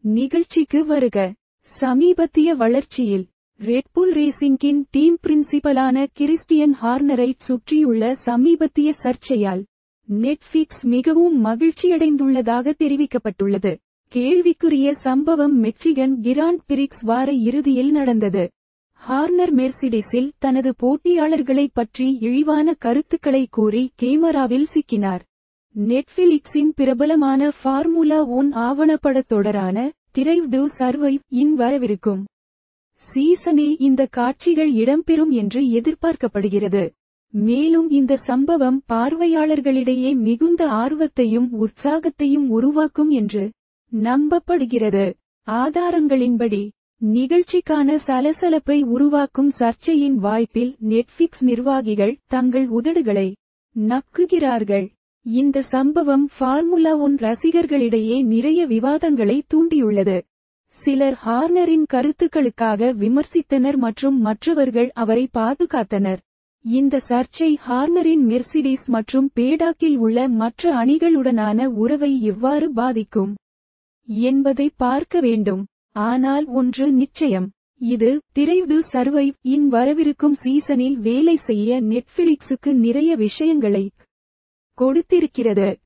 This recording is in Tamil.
நிகழ்ச்சிக்கு வருக சமீபத்திய வளர்ச்சியில் ரெட்புல் ரேசிங்கின் டீம் பிரின்சிபலான கிறிஸ்டியன் ஹார்னரை சுற்றியுள்ள சமீபத்திய சர்ச்சையால் நெட்ஃபிக்ஸ் மிகவும் மகிழ்ச்சியடைந்துள்ளதாக தெரிவிக்கப்பட்டுள்ளது கேள்விக்குரிய சம்பவம் மெக்சிகன் கிராண்ட் பிரிக்ஸ் வார இறுதியில் நடந்தது ஹார்னர் மெர்சிடிஸில் தனது போட்டியாளர்களைப் பற்றி இழிவான கருத்துக்களை கூறி கேமராவில் சிக்கினார் நெட்ஃபிலிக்ஸின் பிரபலமான ஃபார்முலா ஒன் ஆவணப்படத் தொடரான டிரைவ் டு சர்வைவ் இன் வரவிருக்கும் சீசனில் இந்த காட்சிகள் இடம்பெறும் என்று எதிர்பார்க்கப்படுகிறது மேலும் இந்த சம்பவம் பார்வையாளர்களிடையே மிகுந்த ஆர்வத்தையும் உற்சாகத்தையும் உருவாக்கும் என்று நம்பப்படுகிறது ஆதாரங்களின்படி நிகழ்ச்சிக்கான சலசலப்பை உருவாக்கும் சர்ச்சையின் வாய்ப்பில் நெட்ஃபிக்ஸ் நிர்வாகிகள் தங்கள் உதடுகளை நக்குகிறார்கள் இந்த சம்பவம் ஃபார்முலா ஒன் ரசிகர்களிடையே நிறைய விவாதங்களை தூண்டியுள்ளது சிலர் ஹார்னரின் கருத்துக்களுக்காக விமர்சித்தனர் மற்றும் மற்றவர்கள் அவரை பாதுகாத்தனர் இந்த சர்ச்சை ஹார்னரின் மெர்சிடிஸ் மற்றும் பேடாக்கில் உள்ள மற்ற அணிகளுடனான உறவை எவ்வாறு பாதிக்கும் என்பதை பார்க்க வேண்டும் ஆனால் ஒன்று நிச்சயம் இது திரைடு சர்வைவ் இன் வரவிருக்கும் சீசனில் வேலை செய்ய நெட்ஃபிலிக்ஸுக்கு நிறைய விஷயங்களை கொடுத்திருக்கிறது